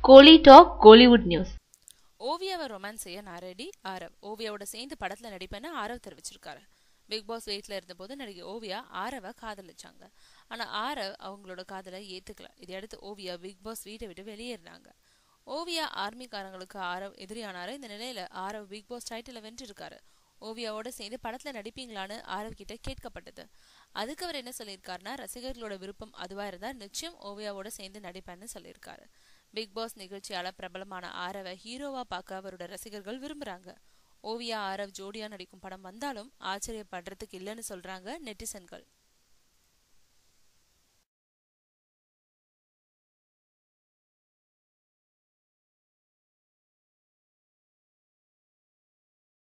கோலி talk Kollywood news ஓவியாவை romance செய்ய நான் ரெடி ஆரவ் ஓவியாவோட சேர்ந்து படத்துல நடிப்பேன்னு ஆரவ் தெரிவிச்சிருக்காரு பிக் பாஸ் வெயிட்ல இருந்தபோது நடிகை ஓவியா ஆரவை காதலிச்சாங்க ஆனா ஆரவ் அவங்களோட காதலை ஏத்துக்கல இதையடுத்து ஓவியா பிக் பாஸ் வீட்டை விட்டு வெளியேறினாங்க ஓவியா ஆர்மிக்காரங்களுக்கு ஆரவ் எதிரியானாரு இந்த நிலையில ஆரவ் பிக் பாஸ் டைட்டில வென்றிருக்காரு ஓவியாவோட சேர்ந்து படத்துல நடிப்பீங்களான்னு ஆரவ் கிட்ட கேட்கப்பட்டது அதுக்கு அவர் என்ன சொல்லியிருக்காருன்னா ரசிகர்களோட விருப்பம் அதுவா இருந்தா நிச்சயம் ஓவியாவோட சேர்ந்து நடிப்பேன்னு சொல்லியிருக்காரு பிக் பாஸ் நிகழ்ச்சியால பிரபலமான ஆரவை ஹீரோவா பார்க்க அவரோட ரசிகர்கள் விரும்புறாங்க ஓவியா ஆரவ் ஜோடியா நடிக்கும் படம் வந்தாலும் ஆச்சரியப்படுறதுக்கு இல்லைன்னு சொல்றாங்க நெட்டிசன்கள்